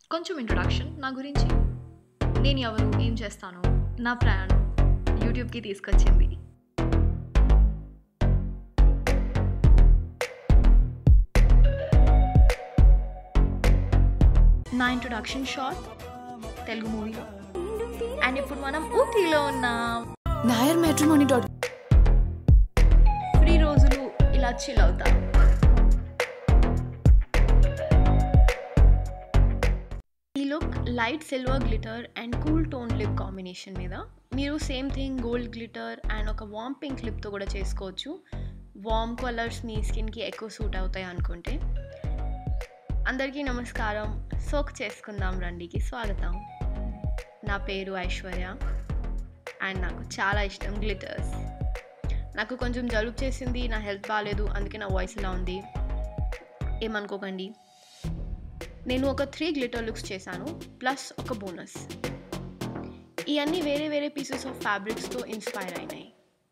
కొంచెం ఇంట్రొడక్షన్ నా గురించి నేను ఎవరు ఏం చేస్తాను నా ప్రయాణం యూట్యూబ్కి తీసుకొచ్చింది నా ఇంట్రొడక్షన్ షార్ట్ తెలుగు మూవీలో అండ్ ఇప్పుడు మనం ఊటీలో ఉన్నాం నాయర్ మ్యాట్రిమోనీ డాట్ ఫ్రీ రోజులు ఇలా చిల్ అవుతా ఈ look light silver glitter and cool tone lip combination మీద మీరు same thing gold glitter and ఒక వామ్ పింక్ లిప్తో కూడా చేసుకోవచ్చు వామ్ కలర్స్ మీ స్కిన్కి ఎక్కువ సూట్ అవుతాయి అనుకుంటే అందరికీ నమస్కారం సోక్ చేసుకుందాం రండికి స్వాగతం నా పేరు ఐశ్వర్య అండ్ నాకు చాలా ఇష్టం గ్లిటర్స్ నాకు కొంచెం జలుబు చేసింది నా హెల్త్ బాగాలేదు అందుకే నా వాయిస్ ఇలా ఉంది ఏమనుకోకండి నేను ఒక త్రీ గ్లిటర్ లుక్స్ చేశాను ప్లస్ ఒక బోనస్ ఇవన్నీ వేరే వేరే పీసెస్ ఆఫ్ ఫ్యాబ్రిక్స్తో ఇన్స్పైర్ అయినాయి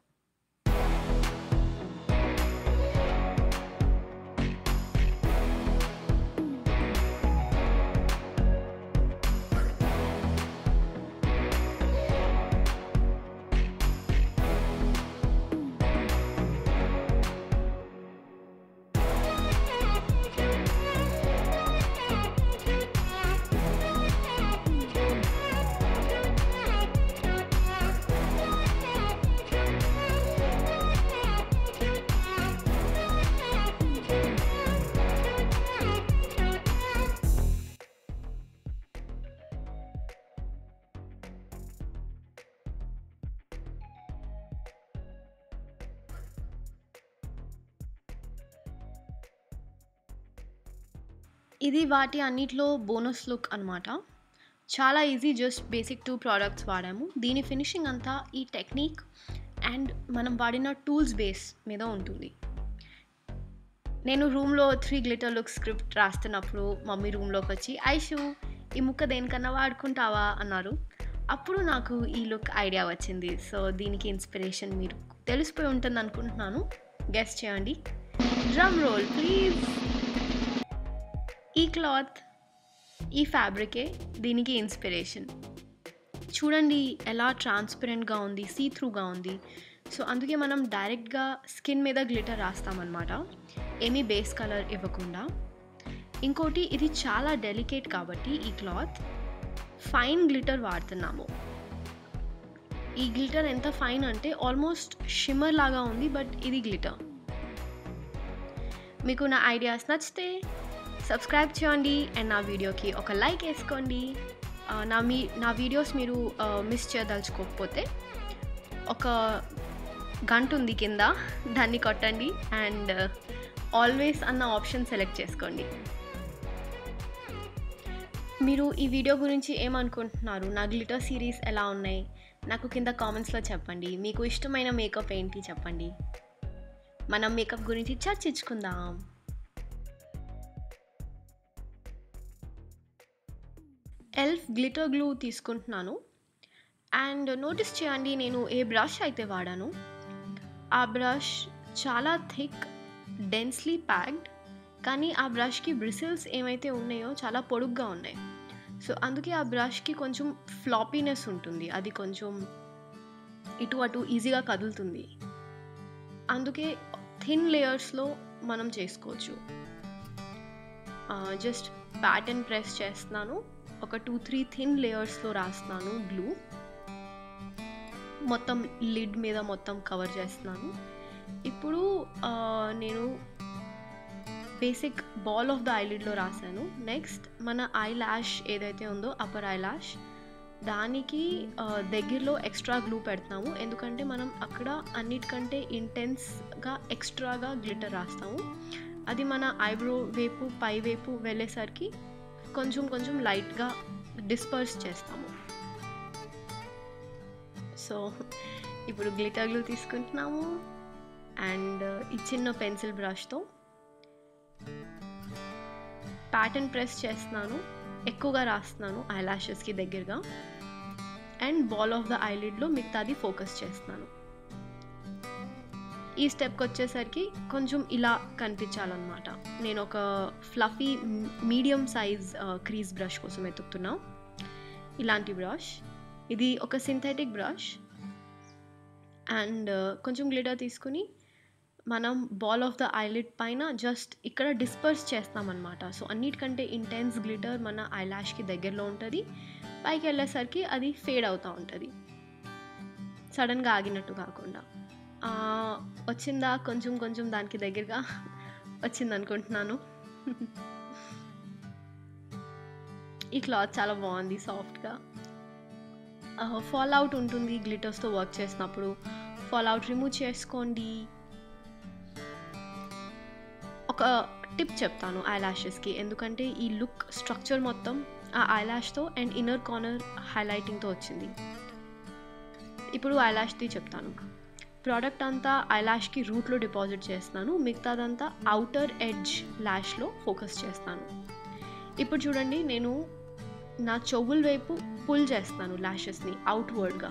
ఇది వాటి అన్నిట్లో బోనస్ లుక్ అనమాట చాలా easy just basic two products వాడాము దీని ఫినిషింగ్ అంతా ఈ టెక్నిక్ అండ్ మనం వాడిన టూల్స్ బేస్ మీద ఉంటుంది నేను రూమ్లో త్రీ గ్లిటర్ లుక్ స్క్రిప్ట్ రాస్తున్నప్పుడు మమ్మీ రూమ్లోకి వచ్చి ఐషు ఈ ముక్క దేనికన్నా వాడుకుంటావా అన్నారు అప్పుడు నాకు ఈ లుక్ ఐడియా వచ్చింది సో దీనికి ఇన్స్పిరేషన్ మీరు తెలిసిపోయి ఉంటుంది అనుకుంటున్నాను గెస్ట్ చేయండి డ్రమ్ రోల్ ప్లీజ్ ఈ క్లాత్ ఈ ఫ్యాబ్రికే దీనికి ఇన్స్పిరేషన్ చూడండి ఎలా ట్రాన్స్పరెంట్గా ఉంది సీ త్రూగా ఉంది సో అందుకే మనం డైరెక్ట్గా స్కిన్ మీద గ్లిటర్ రాస్తామన్నమాట ఏమీ బేస్ కలర్ ఇవ్వకుండా ఇంకోటి ఇది చాలా డెలికేట్ కాబట్టి ఈ క్లాత్ ఫైన్ గ్లిటర్ వాడుతున్నాము ఈ గ్లిటర్ ఎంత ఫైన్ అంటే ఆల్మోస్ట్ షిమ్మర్ లాగా ఉంది బట్ ఇది గ్లిటర్ మీకు నా ఐడియాస్ నచ్చితే సబ్స్క్రైబ్ చేయండి అండ్ నా వీడియోకి ఒక లైక్ వేసుకోండి ఆ, నా మీ నా వీడియోస్ మీరు మిస్ చేయదలుచుకోకపోతే ఒక గంట ఉంది కింద దాన్ని కొట్టండి అండ్ ఆల్వేస్ అన్న ఆప్షన్ సెలెక్ట్ చేసుకోండి మీరు ఈ వీడియో గురించి ఏమనుకుంటున్నారు నా గ్లిటర్ సిరీస్ ఎలా ఉన్నాయి నాకు కింద కామెంట్స్లో చెప్పండి మీకు ఇష్టమైన మేకప్ ఏంటి చెప్పండి మనం మేకప్ గురించి చర్చించుకుందాం ఎల్ఫ్ గ్లిటర్ గ్లూ తీసుకుంటున్నాను అండ్ నోటీస్ చేయండి నేను ఏ బ్రష్ అయితే వాడాను ఆ బ్రష్ చాలా థిక్ డెన్స్లీ ప్యాక్డ్ కానీ ఆ బ్రష్కి బ్రిసిల్స్ ఏమైతే ఉన్నాయో చాలా పొడుగ్గా ఉన్నాయి సో అందుకే ఆ బ్రష్కి కొంచెం ఫ్లాపీనెస్ ఉంటుంది అది కొంచెం ఇటు అటు ఈజీగా కదులుతుంది అందుకే థిన్ లేయర్స్లో మనం చేసుకోవచ్చు జస్ట్ ప్యాటర్న్ ప్రెస్ చేస్తున్నాను ఒక టూ త్రీ థిన్ లేయర్స్లో రాస్తున్నాను గ్లూ మొత్తం లిడ్ మీద మొత్తం కవర్ చేస్తున్నాను ఇప్పుడు ఆ, నేను బేసిక్ బాల్ ఆఫ్ ద ఐలిడ్లో రాశాను నెక్స్ట్ మన ఐ ల్యాష్ ఏదైతే ఉందో అప్పర్ ఐ ల్యాష్ దానికి ఆ, దగ్గరలో ఎక్స్ట్రా గ్లూ పెడతాము ఎందుకంటే మనం అక్కడ అన్నిటికంటే ఇంటెన్స్గా ఎక్స్ట్రాగా గ్లిటర్ రాస్తాము అది మన ఐబ్రో వైపు పై వైపు వెళ్ళేసరికి కొంచెం కొంచెం లైట్గా డిస్పర్స్ చేస్తాము సో ఇప్పుడు గ్లిటర్ గ్లూ తీసుకుంటున్నాము అండ్ ఈ చిన్న పెన్సిల్ బ్రష్తో ప్యాటర్న్ ప్రెస్ చేస్తున్నాను ఎక్కువగా రాస్తున్నాను ఐ ల్యాషెస్కి దగ్గరగా అండ్ బాల్ ఆఫ్ ద ఐలిడ్లో మిగతాది ఫోకస్ చేస్తున్నాను ఈ స్టెప్కి వచ్చేసరికి కొంచెం ఇలా కనిపించాలన్నమాట నేను ఒక fluffy medium size crease brush కోసం వెతుకుతున్నా ఇలాంటి బ్రష్ ఇది ఒక సింథెటిక్ బ్రష్ అండ్ కొంచెం గ్లిటర్ తీసుకుని మనం బాల్ ఆఫ్ ద ఐలిడ్ పైన జస్ట్ ఇక్కడ డిస్పర్స్ చేస్తామన్నమాట సో అన్నిటికంటే ఇంటెన్స్ గ్లిటర్ మన ఐలాష్కి దగ్గరలో ఉంటుంది పైకి వెళ్ళేసరికి అది ఫేడ్ అవుతూ ఉంటుంది సడన్గా ఆగినట్టు కాకుండా ఆ, వచ్చిందా కొంచెం కొంచెం దానికి దగ్గరగా వచ్చింది అనుకుంటున్నాను ఈ క్లాత్ చాలా బాగుంది సాఫ్ట్గా ఫాల్ అవుట్ ఉంటుంది గ్లిటర్స్తో వర్క్ చేసినప్పుడు ఫాల్ అవుట్ రిమూవ్ చేసుకోండి ఒక టిప్ చెప్తాను ఐ ల్యాషెస్కి ఎందుకంటే ఈ లుక్ స్ట్రక్చర్ మొత్తం ఆ ఐ ల్యాష్తో అండ్ ఇన్నర్ కార్నర్ హైలైటింగ్తో వచ్చింది ఇప్పుడు ఐ ల్యాష్ది చెప్తాను ప్రోడక్ట్ అంతా ఐ ల్యాష్కి రూట్లో డిపాజిట్ చేస్తున్నాను మిగతాదంతా అవుటర్ ఎడ్జ్ ల్యాష్లో ఫోకస్ చేస్తాను ఇప్పుడు చూడండి నేను నా చెవుల వైపు పుల్ చేస్తాను ల్యాషెస్ని అవుట్వర్డ్గా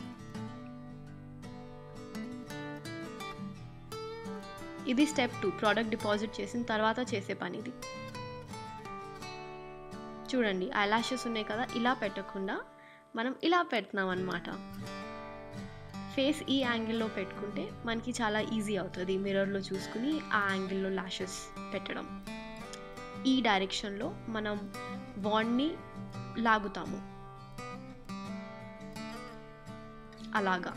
ఇది స్టెప్ టూ ప్రోడక్ట్ డిపాజిట్ చేసిన తర్వాత చేసే పని ఇది చూడండి ఐ ల్యాషెస్ ఉన్నాయి కదా ఇలా పెట్టకుండా మనం ఇలా పెడుతున్నాం అనమాట ఫేస్ ఈ యాంగిల్లో పెట్టుకుంటే మనకి చాలా ఈజీ అవుతుంది మిర్రర్లో చూసుకుని ఆ యాంగిల్లో ల్యాషెస్ పెట్టడం ఈ డైరెక్షన్లో మనం వాండ్ని లాగుతాము అలాగా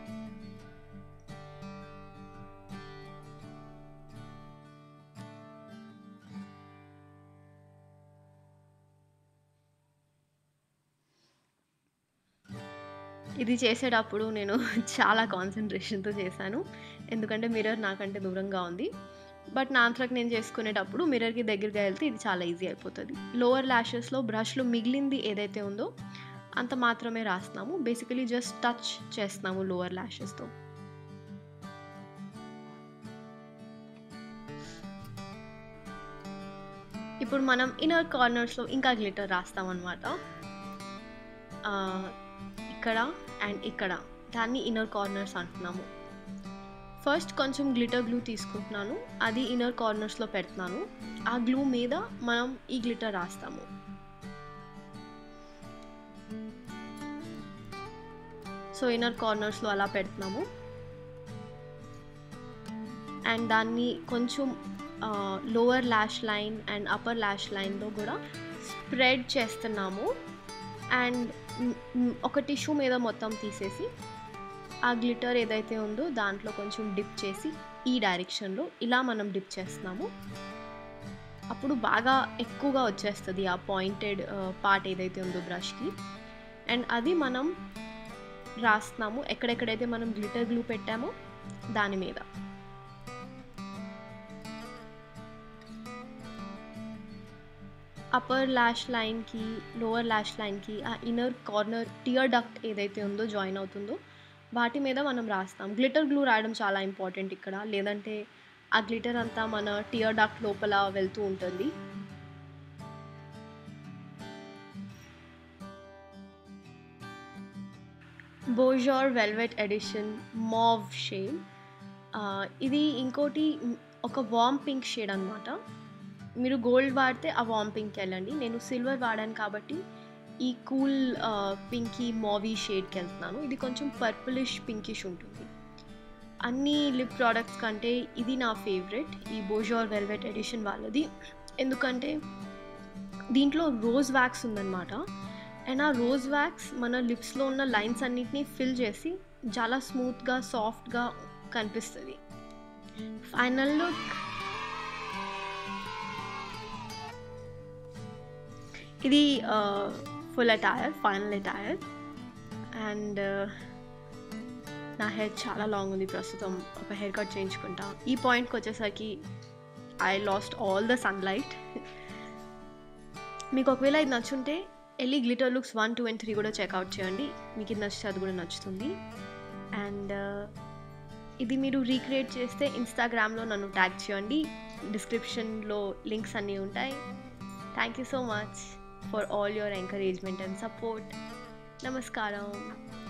ఇది చేసేటప్పుడు నేను చాలా కాన్సన్ట్రేషన్తో చేశాను ఎందుకంటే మిర్రర్ నాకంటే దూరంగా ఉంది బట్ నా అంతలకు నేను చేసుకునేటప్పుడు మిర్రర్కి దగ్గరగా వెళ్తే ఇది చాలా ఈజీ అయిపోతుంది లోవర్ ల్యాషెస్లో బ్రష్లో మిగిలింది ఏదైతే ఉందో అంత మాత్రమే రాస్తున్నాము బేసికలీ జస్ట్ టచ్ చేస్తున్నాము లోవర్ ల్యాషెస్తో ఇప్పుడు మనం ఇన్నర్ కార్నర్స్లో ఇంకా గ్లిటర్ రాస్తామన్నమాట ఆ, ఇక్కడ అండ్ ఇక్కడ దాన్ని ఇన్నర్ కార్నర్స్ అంటున్నాము ఫస్ట్ కొంచెం గ్లిటర్ గ్లూ తీసుకుంటున్నాను అది ఇన్నర్ కార్నర్స్లో పెడుతున్నాను ఆ గ్లూ మీద మనం ఈ గ్లిటర్ రాస్తాము సో ఇన్నర్ కార్నర్స్లో అలా పెడుతున్నాము అండ్ దాన్ని కొంచెం lower lash line and upper lash లైన్లో కూడా స్ప్రెడ్ చేస్తున్నాము అండ్ ఒక టిష్యూ మీద మొత్తం తీసేసి ఆ గ్లిటర్ ఏదైతే ఉందో దాంట్లో కొంచెం డిప్ చేసి ఈ డైరెక్షన్లో ఇలా మనం డిప్ చేస్తున్నాము అప్పుడు బాగా ఎక్కువగా వచ్చేస్తుంది ఆ పాయింటెడ్ పార్ట్ ఏదైతే ఉందో బ్రష్కి అండ్ అది మనం రాస్తున్నాము ఎక్కడెక్కడైతే మనం గ్లిటర్ గ్లూ పెట్టామో దాని మీద అప్పర్ ల్యాష్ లైన్కి లోవర్ ల్యాష్ లైన్కి ఆ ఇన్నర్ కార్నర్ టియర్ డక్ట్ ఏదైతే ఉందో జాయిన్ అవుతుందో వాటి మీద మనం రాస్తాం గ్లిటర్ గ్లూ రాయడం చాలా ఇంపార్టెంట్ ఇక్కడ లేదంటే ఆ గ్లిటర్ అంతా మన టియర్ డక్ట్ లోపల వెళ్తూ ఉంటుంది బోజార్ వెల్వెట్ ఎడిషన్ మావ్ షేడ్ ఇది ఇంకోటి ఒక వామ్ పింక్ షేడ్ అనమాట మీరు గోల్డ్ వాడితే ఆ వామ్ పింక్కి వెళ్ళండి నేను సిల్వర్ వాడాను కాబట్టి ఈ కూల్ పింకీ మావీ షేడ్కి వెళ్తున్నాను ఇది కొంచెం పర్పులిష్ పింకిష్ ఉంటుంది అన్ని లిప్ ప్రోడక్ట్స్ కంటే ఇది నా ఫేవరెట్ ఈ బోజార్ వెల్వెట్ ఎడిషన్ వాళ్ళది ఎందుకంటే దీంట్లో రోజ్ వ్యాక్స్ ఉందన్నమాట అండ్ ఆ రోజ్ వ్యాక్స్ మన లిప్స్లో ఉన్న లైన్స్ అన్నిటినీ ఫిల్ చేసి చాలా స్మూత్గా సాఫ్ట్గా కనిపిస్తుంది ఫైనల్ లుక్ ఇది full attire final attire and నా హెయిర్ చాలా లాంగ్ ఉంది ప్రస్తుతం ఒక హెయిర్ కట్ చేయించుకుంటా ఈ పాయింట్కి వచ్చేసరికి I lost all the sunlight మీకు ఒకవేళ ఇది నచ్చుంటే వెళ్ళి glitter looks one two and three కూడా చెక్అవుట్ చేయండి మీకు ఇది నచ్చితే అది కూడా నచ్చుతుంది అండ్ ఇది మీరు రీక్రియేట్ చేస్తే ఇన్స్టాగ్రామ్లో నన్ను ట్యాగ్ చేయండి డిస్క్రిప్షన్లో లింక్స్ అన్నీ ఉంటాయి thank you so much for all your encouragement and support నమస్కారం